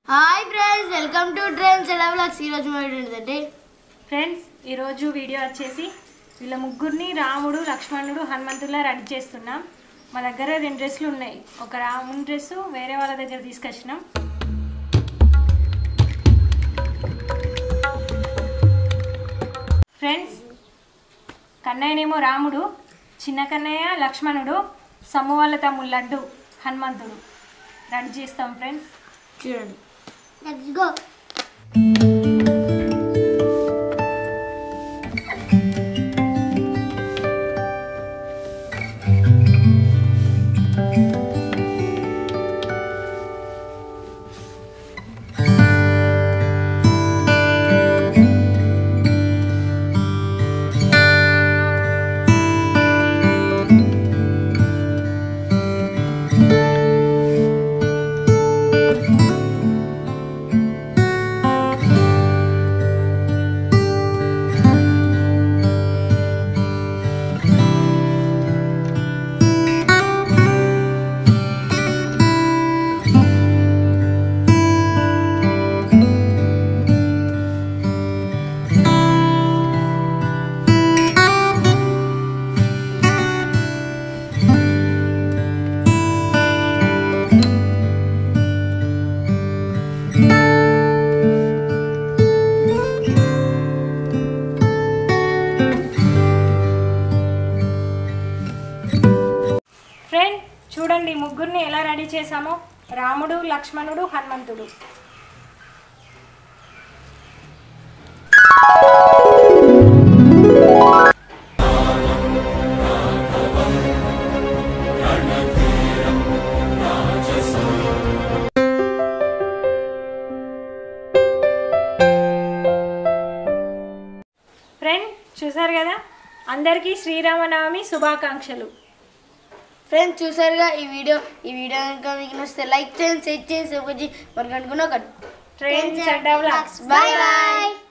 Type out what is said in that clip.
hi friends welcome to trains ఎలా blogs ఈరోజు video ఏంటంటే ఫ్రెండ్స్ ఈరోజు వీడియో వచ్చేసి వీళ్ళ ముగ్గురిని రాముడు లక్ష్మణుడు హనుమంతులా రెడీ చేస్తున్నాం మా దగ్గర రెండు డ్రెస్సులు ఉన్నాయి ఒక రాముని డ్రెస్సు వేరే వాళ్ళ దగ్గర తీసుకొచ్చినాం ఫ్రెండ్స్ కన్నయ్యనేమో రాముడు చిన్న కన్నయ్య లక్ష్మణుడు సమ్ము వాళ్ళ తమ్ముడు లడ్డు హనుమంతుడు రెడీ చేస్తాం ఫ్రెండ్స్ చూడండి లెట్స్ గో ఫ్రెండ్ చూడండి ముగ్గురిని ఎలా రెడీ చేశామో రాముడు లక్ష్మణుడు హనుమంతుడు ఫ్రెండ్ చూసారు కదా అందరికీ శ్రీరామనవమి శుభాకాంక్షలు ఫ్రెండ్స్ చూసారుగా ఈ వీడియో ఈ వీడియో కనుక మీకు నచ్చితే లైక్ చేయండి షేర్ చేయండి సపోజ్ మనకు అనుకున్న ఒకటి trains and blogs bye bye